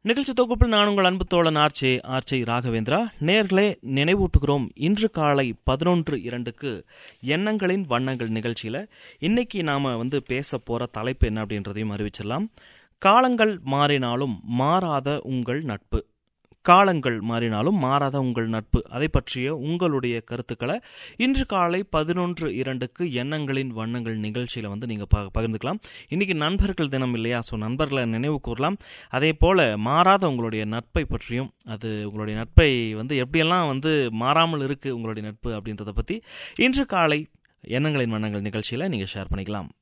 நிகழ்ச்சி தொகுப்பில் நான் உங்கள் அன்பு தோழன் ஆர்ச்சே ஆர்ச்சை ராகவேந்திரா நேர்களே நினைவூட்டுகிறோம் இன்று காலை பதினொன்று இரண்டுக்கு எண்ணங்களின் வண்ணங்கள் நிகழ்ச்சியில் இன்னைக்கு நாம் வந்து பேச போகிற தலைப்பு என்ன அப்படின்றதையும் அறிவிச்சிடலாம் காலங்கள் மாறினாலும் மாறாத உங்கள் நட்பு காலங்கள் மாறினாலும் மாறாத உங்கள் நட்பு அதை பற்றிய உங்களுடைய கருத்துக்களை இன்று காலை பதினொன்று இரண்டுக்கு எண்ணங்களின் வண்ணங்கள் நிகழ்ச்சியில் வந்து நீங்கள் ப பகிர்ந்துக்கலாம் இன்றைக்கி நண்பர்கள் தினம் இல்லையா ஸோ நண்பர்களை நினைவு கூறலாம் அதே போல் மாறாத உங்களுடைய நட்பை பற்றியும் அது உங்களுடைய நட்பை வந்து எப்படியெல்லாம் வந்து மாறாமல் இருக்குது உங்களுடைய நட்பு அப்படின்றத பற்றி இன்று காலை எண்ணங்களின் வண்ணங்கள் நிகழ்ச்சியில் நீங்கள் ஷேர் பண்ணிக்கலாம்